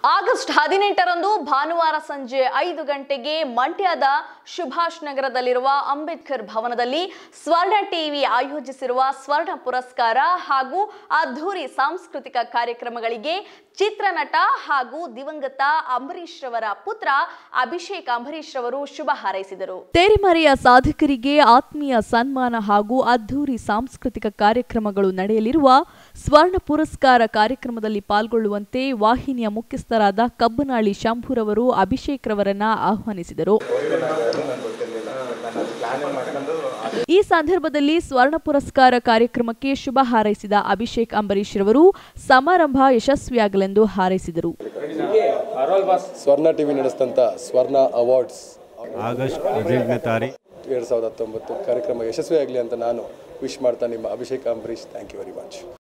August ಹದಿನೆಂಟರಂದು ಭಾನುವಾರ ಸಂಜೆ ಐದು ಗಂಟೆಗೆ ಮಂಡ್ಯದ ಸುಭಾಷ್ ನಗರದಲ್ಲಿರುವ ಅಂಬೇಡ್ಕರ್ ಭವನದಲ್ಲಿ ಸ್ವರ್ಣ ಟಿವಿ ಆಯೋಜಿಸಿರುವ ಸ್ವರ್ಣ ಪುರಸ್ಕಾರ ಹಾಗೂ ಅದ್ಧೂರಿ ಸಾಂಸ್ಕೃತಿಕ ಕಾರ್ಯಕ್ರಮಗಳಿಗೆ ಚಿತ್ರನಟ ಹಾಗೂ ದಿವಂಗತ ಅಂಬರೀಶ್ ರವರ ಪುತ್ರ ಅಭಿಷೇಕ್ ಅಂಬರೀಶ್ ರವರು ಶುಭ ಹಾರೈಸಿದರು ತೆರೆಮರೆಯ ಸಾಧಕರಿಗೆ ಆತ್ಮೀಯ ಸನ್ಮಾನ ಹಾಗೂ ಅದ್ಧೂರಿ ಸಾಂಸ್ಕೃತಿಕ ಕಾರ್ಯಕ್ರಮಗಳು ನಡೆಯಲಿರುವ ಸ್ವರ್ಣ ಪುರಸ್ಕಾರ ಕಾರ್ಯಕ್ರಮದಲ್ಲಿ ಪಾಲ್ಗೊಳ್ಳುವಂತೆ ವಾಹಿನಿಯ ಮುಖ್ಯಸ್ಥರಾದ ಕಬ್ಬನಾಳಿ ಶಂಭುರವರು ಅಭಿಷೇಕ್ ರವರನ್ನ ಆಹ್ವಾನಿಸಿದರು ಈ ಸಂದರ್ಭದಲ್ಲಿ ಸ್ವರ್ಣ ಪುರಸ್ಕಾರ ಕಾರ್ಯಕ್ರಮಕ್ಕೆ ಶುಭ ಹಾರೈಸಿದ ಅಭಿಷೇಕ್ ಅಂಬರೀಶ್ ರವರು ಸಮಾರಂಭ ಯಶಸ್ವಿಯಾಗಲೆಂದು ಹಾರೈಸಿದರು ಸ್ವರ್ಣ ಟಿವಿ ನಡೆಸಿದಂಥ ಸ್ವರ್ಣ ಅವಾರ್ಡ್ಸ್ ಆಗಸ್ಟ್ ಹದಿನೆಂಟನೇ ತಾರೀಕು ಎರಡು ಸಾವಿರದ ಹತ್ತೊಂಬತ್ತು ಕಾರ್ಯಕ್ರಮ ಯಶಸ್ವಿಯಾಗಲಿ ಅಂತ ನಾನು ವಿಶ್ ಮಾಡ್ತಾ ನಿಮ್ಮ Abhishek Ambareesh thank you very much